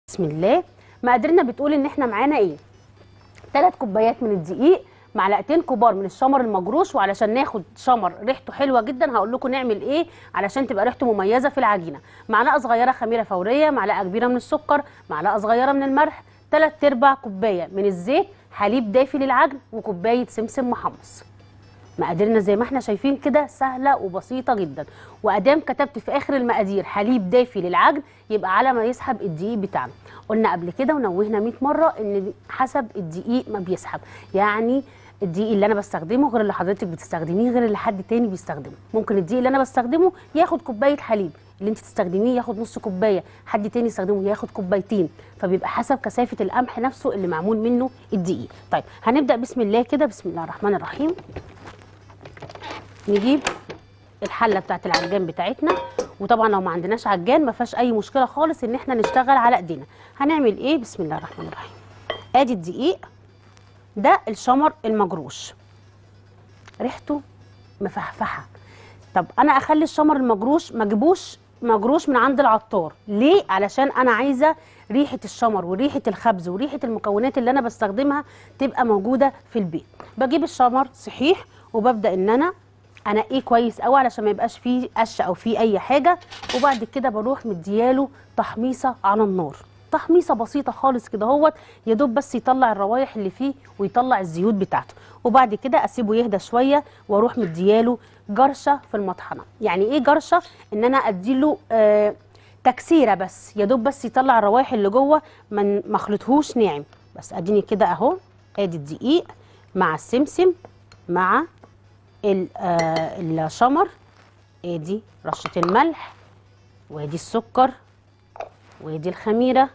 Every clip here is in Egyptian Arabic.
بسم الله مقاديرنا بتقول ان احنا معانا ايه ثلاث كوبايات من الدقيق معلقتين كبار من الشمر المجروش وعلشان ناخد شمر ريحته حلوه جدا هقول لكم نعمل ايه علشان تبقى ريحته مميزه في العجينه معلقه صغيره خميره فوريه معلقه كبيره من السكر معلقه صغيره من الملح ثلاث ارباع كوبايه من الزيت حليب دافي للعجن وكوبايه سمسم محمص مقاديرنا زي ما احنا شايفين كده سهله وبسيطه جدا وادام كتبت في اخر المقادير حليب دافي للعجن يبقى على ما يسحب الدقيق بتاعنا قلنا قبل كده ونوهنا 100 مره ان حسب الدقيق ما بيسحب يعني الدقيق اللي انا بستخدمه غير اللي حضرتك بتستخدميه غير اللي حد تاني بيستخدمه ممكن الدقيق اللي انا بستخدمه ياخد كوبايه حليب اللي انت تستخدميه ياخد نص كوبايه حد تاني يستخدمه ياخد كوبايتين فبيبقى حسب كثافه القمح نفسه اللي معمول منه الدقيق طيب هنبدا بسم الله كده بسم الله الرحمن الرحيم نجيب الحله بتاعت العجان بتاعتنا وطبعا لو ما عندناش عجان ما فيهاش اي مشكله خالص ان احنا نشتغل على ايدينا هنعمل ايه بسم الله الرحمن الرحيم ادي الدقيق ده الشمر المجروش ريحته مفحفحه طب انا اخلي الشمر المجروش ما اجيبوش مجروش من عند العطار ليه علشان انا عايزه ريحه الشمر وريحه الخبز وريحه المكونات اللي انا بستخدمها تبقى موجوده في البيت بجيب الشمر صحيح وببدا ان انا انقيه كويس قوي علشان ما يبقاش فيه قش او فيه اي حاجه وبعد كده بروح مدياله تحميصه على النار تحميصه بسيطه خالص كده اهوت يا دوب بس يطلع الروايح اللي فيه ويطلع الزيوت بتاعته وبعد كده اسيبه يهدى شويه واروح مدياله جرشه في المطحنه يعني ايه جرشه ان انا اديله آه تكسيره بس يا دوب بس يطلع الروايح اللي جوه ما ما اخلطهوش ناعم بس اديني كده اهو ادي الدقيق مع السمسم مع ال- آه، الشمر ادي رشه الملح وادي السكر وادي الخميره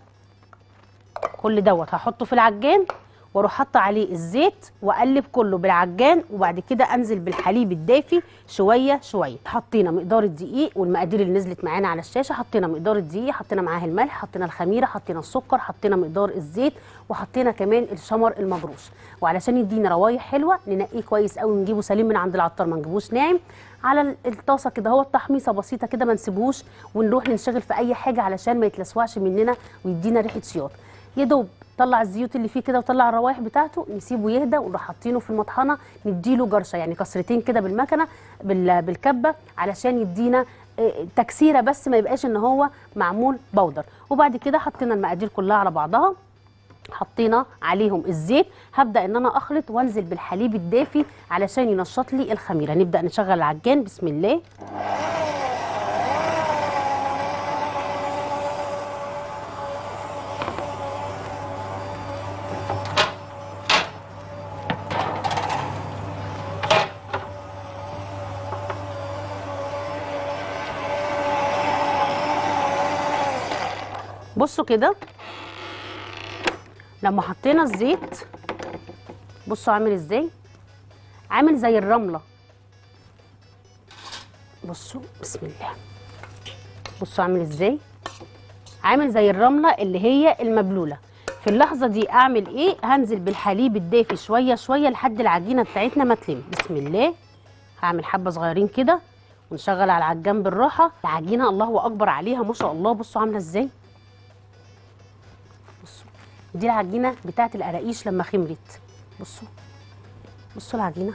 كل دوت هحطه في العجان واروح حاطه عليه الزيت واقلب كله بالعجان وبعد كده انزل بالحليب الدافي شويه شويه حطينا مقدار الدقيق والمقادير اللي نزلت معانا على الشاشه حطينا مقدار الدقيق حطينا معاه الملح حطينا الخميره حطينا السكر حطينا مقدار الزيت وحطينا كمان الشمر المجروش وعلشان يدينا روايح حلوه ننقيه كويس قوي ونجيبه سليم من عند العطار ما نجيبوش ناعم على الطاسه كده هو تحميصه بسيطه كده ما نسيبهوش ونروح ننشغل في اي حاجه علشان ما يتلسوعش مننا ويدينا ريحه شياط يا دوب طلع الزيوت اللي فيه كده وطلع الروائح بتاعته نسيبه يهدى ونروح حاطينه في المطحنه نديله جرشه يعني كسرتين كده بالمكنه بال- بالكبه علشان يدينا آه، تكسيره بس ما يبقاش ان هو معمول بودر وبعد كده حطينا المقادير كلها على بعضها حطينا عليهم الزيت هبدا ان انا اخلط وانزل بالحليب الدافي علشان ينشط لي الخميره نبدا نشغل العجان بسم الله بصوا كده لما حطينا الزيت بصوا عامل ازاي عامل زي الرمله بصوا بسم الله بصوا عامل ازاي عامل زي الرمله اللي هي المبلوله في اللحظه دي اعمل ايه هنزل بالحليب الدافي شويه شويه لحد العجينه بتاعتنا ما تلم بسم الله هعمل حبه صغيرين كده ونشغل على العجان بالراحه العجينه الله اكبر عليها ما شاء الله بصوا عامله ازاي بصوا دي العجينه بتاعت القراقيش لما خمرت بصوا بصوا العجينه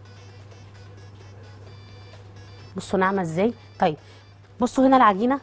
بصوا ناعمه ازاي طيب بصوا هنا العجينه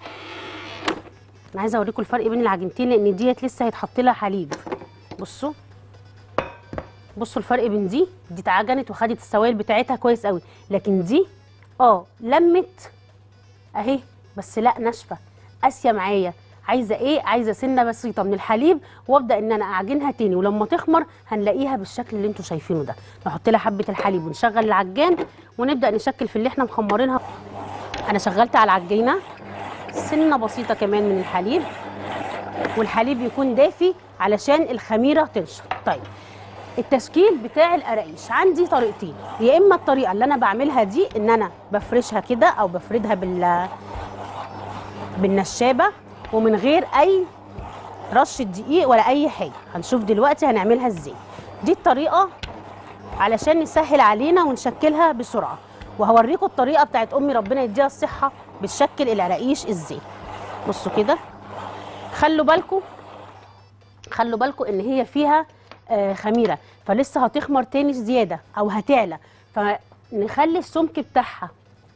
انا عايزه اوريكم الفرق بين العجينتين لان ديت لسه هيتحط لها حليب بصوا بصوا الفرق بين دي دي اتعجنت وخدت السوائل بتاعتها كويس قوي لكن دي اه لمت اهي بس لا ناشفه قاسيه معايا عايزه ايه عايزه سنه بسيطه من الحليب وابدا ان انا اعجنها تاني ولما تخمر هنلاقيها بالشكل اللي انتوا شايفينه ده نحط لها حبه الحليب ونشغل العجان ونبدا نشكل في اللي احنا مخمرينها انا شغلت على العجينه سنه بسيطه كمان من الحليب والحليب يكون دافي علشان الخميره تنشف طيب التشكيل بتاع القراقيش عندي طريقتين يا اما الطريقه اللي انا بعملها دي ان انا بفرشها كده او بفردها بال بالنشابه ومن غير اي رشه دقيق ولا اي حاجه هنشوف دلوقتي هنعملها ازاي دي الطريقه علشان نسهل علينا ونشكلها بسرعه وهوريكم الطريقه بتاعت امي ربنا يديها الصحه بتشكل القراقيش ازاي بصوا كده خلوا بالكم خلوا بالكم ان هي فيها آه، خميره فلسه هتخمر تاني زياده او هتعلى فنخلي السمك بتاعها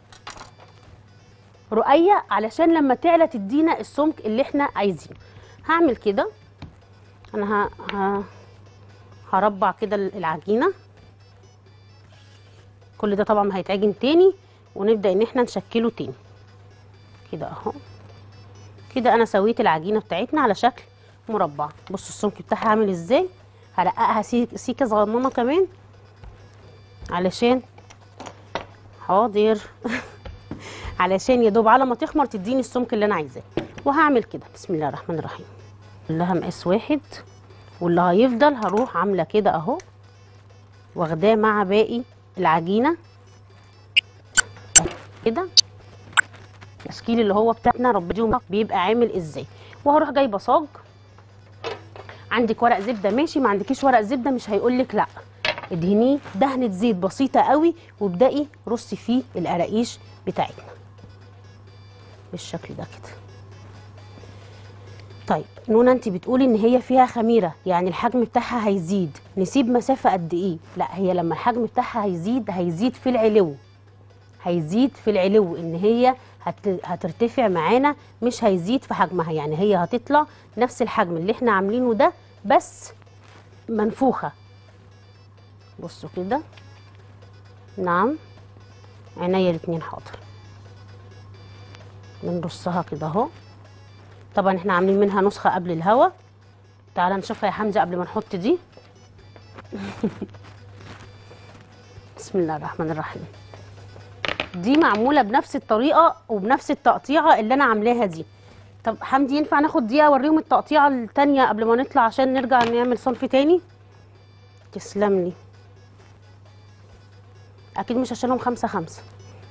رقيق علشان لما تعلى تدينا السمك اللي احنا عايزينه هعمل كده انا ه... ه... هربع كده العجينه كل ده طبعا هيتعجن تاني ونبدا ان احنا نشكله تاني كده اهو كده انا سويت العجينه بتاعتنا على شكل مربع بصوا السمك بتاعها عامل ازاي هرققها سي- سيكه صغننه كمان علشان حاضر علشان يا دوب على ما تخمر تديني السمك اللي انا عايزاه وهعمل كده بسم الله الرحمن الرحيم كلها مقاس واحد واللي هيفضل هروح عامله كده اهو واخداه مع باقي العجينه كده التشكيل اللي هو بتاعنا ربنا بيبقى عامل ازاي وهروح جايبه صاج عندك ورق زبده ماشي ما عندكيش ورق زبده مش هيقولك لا ادهنيه دهنه زيت بسيطه قوي وابدأي رصي فيه القراقيش بتاعتنا بالشكل ده كده طيب نونا انت بتقولي ان هي فيها خميره يعني الحجم بتاعها هيزيد نسيب مسافه قد ايه لا هي لما الحجم بتاعها هيزيد هيزيد في العلو هيزيد في العلو ان هي هت... هترتفع معانا مش هيزيد في حجمها يعني هي هتطلع نفس الحجم اللي احنا عاملينه ده بس منفوخه بصوا كده نعم عينيا الاتنين حاضر بنرصها كده اهو طبعا احنا عاملين منها نسخه قبل الهوا تعالى نشوفها يا حمزه قبل ما نحط دي بسم الله الرحمن الرحيم دي معموله بنفس الطريقه وبنفس التقطيعه اللي انا عاملاها دي طب حمدي ينفع ناخد دقيقه اوريهم التقطيعه التانية قبل ما نطلع عشان نرجع نعمل صنف تاني تسلم لي اكيد مش هشيلهم خمسة خمسة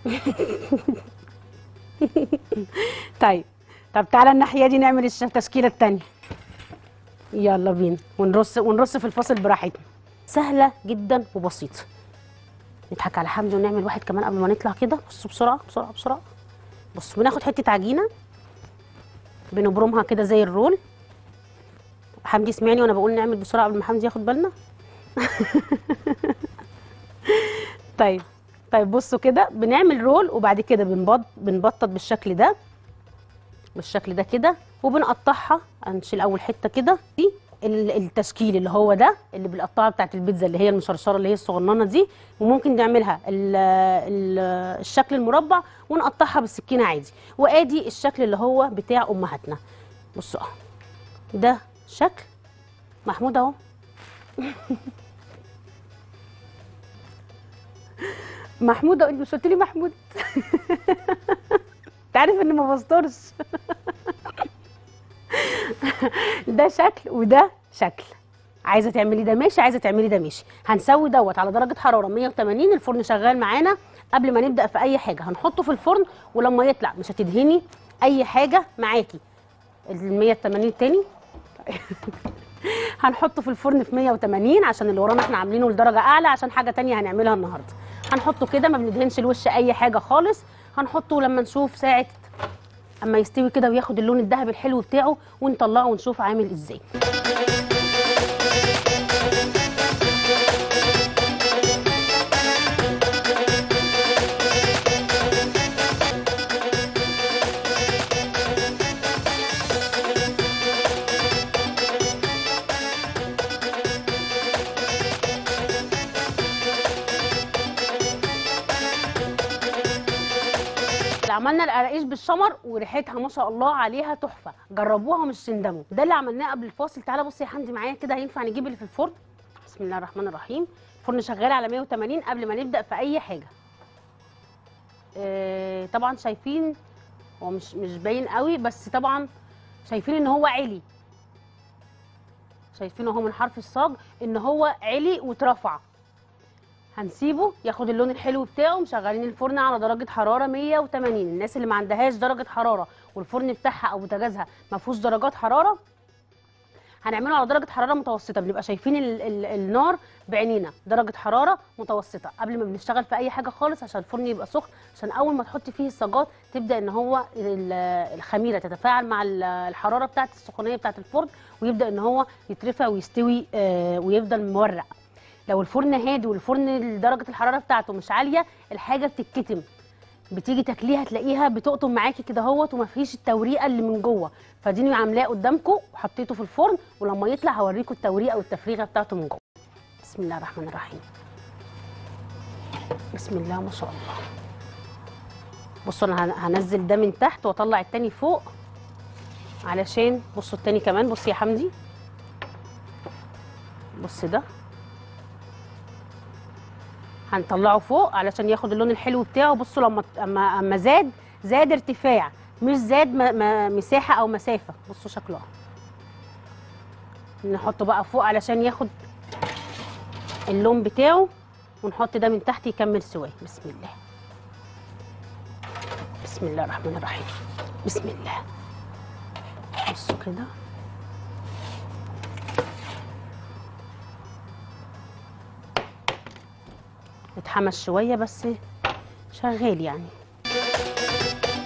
طيب طب تعالى الناحيه دي نعمل الش- التشكيله التانية يلا بينا ونرص ونرص في الفاصل براحتنا سهله جدا وبسيطه نضحك على حمدي ونعمل واحد كمان قبل ما نطلع كده بصوا بسرعه بسرعه بسرعه بصوا بناخد حته عجينه بنبرمها كده زي الرول حمدي سمعني وانا بقول نعمل بسرعه قبل ما حمدي ياخد بالنا طيب طيب بصوا كده بنعمل رول وبعد كده بنبط بنبطط بالشكل ده بالشكل ده كده وبنقطعها هنشيل اول حته كده دي ال- التشكيل اللي هو ده اللي بالقطاعه بتاعت البيتزا اللي هي المشرشره اللي هي الصغننه دي وممكن نعملها ال ال الشكل المربع ونقطعها بالسكينه عادي وادي الشكل اللي هو بتاع امهاتنا بصوا اهو ده شكل محمود اهو محمود انت مش قلت لي محمود انت عارف اني ما بسترش ده شكل وده شكل عايزه تعملي ده ماشي عايزه تعملي ده ماشي هنسوي دوت على درجه حراره 180 الفرن شغال معانا قبل ما نبدا في اي حاجه هنحطه في الفرن ولما يطلع مش هتدهني اي حاجه معاكي ال 180 تاني هنحطه في الفرن في 180 عشان اللي ورانا احنا عاملينه لدرجه اعلى عشان حاجه تانية هنعملها النهارده هنحطه كده ما بندهنش الوش اي حاجه خالص هنحطه لما نشوف ساعه اما يستوي كده وياخد اللون الذهبي الحلو بتاعه ونطلعه ونشوف عامل ازاي اللي عملنا القراقيش بالشمر وريحتها ما شاء الله عليها تحفه جربوها مش تندموا ده اللي عملناه قبل الفاصل تعالى بصي يا حمدي معايا كده هينفع نجيب اللي في الفرن بسم الله الرحمن الرحيم الفرن شغال على 180 قبل ما نبدا في اي حاجه آه طبعا شايفين هو مش مش باين قوي بس طبعا شايفين ان هو عالي شايفين اهو من حرف الصاج ان هو عالي واترفع هنسيبه ياخد اللون الحلو بتاعه مشغلين الفرن على درجه حراره 180 الناس اللي ما عندهاش درجه حراره والفرن بتاعها او بوتاجازها ما فيهوش درجات حراره هنعمله على درجه حراره متوسطه بنبقى شايفين ال ال النار بعينينا درجه حراره متوسطه قبل ما بنشتغل في اي حاجه خالص عشان الفرن يبقى سخن عشان اول ما تحط فيه الصاجات تبدا ان هو ال- الخميره تتفاعل مع ال- الحراره بتاعه السخونيه بتاعه الفرن ويبدا ان هو يترفع ويستوي آه ويفضل مورق لو الفرن هادي والفرن درجه الحراره بتاعته مش عاليه الحاجه بتتكتم بتيجي تاكليها تلاقيها بتقطم معاكي كده اهوت وما فيش التوريقه اللي من جوه فديني عاملاه قدامكم وحطيته في الفرن ولما يطلع هوريكم التوريقه والتفريغه بتاعته من جوه بسم الله الرحمن الرحيم بسم الله ما شاء الله بصوا انا هن- هنزل ده من تحت واطلع التاني فوق علشان بصوا التاني كمان بص يا حمدي بص ده هنطلعه فوق علشان ياخد اللون الحلو بتاعه بصوا لما اما اما زاد زاد ارتفاع مش زاد م م مساحه او مسافه بصوا شكله اهو نحطه بقى فوق علشان ياخد اللون بتاعه ونحط ده من تحت يكمل سواه بسم الله بسم الله الرحمن الرحيم بسم الله بصوا كده اتحمس شويه بس شغال يعني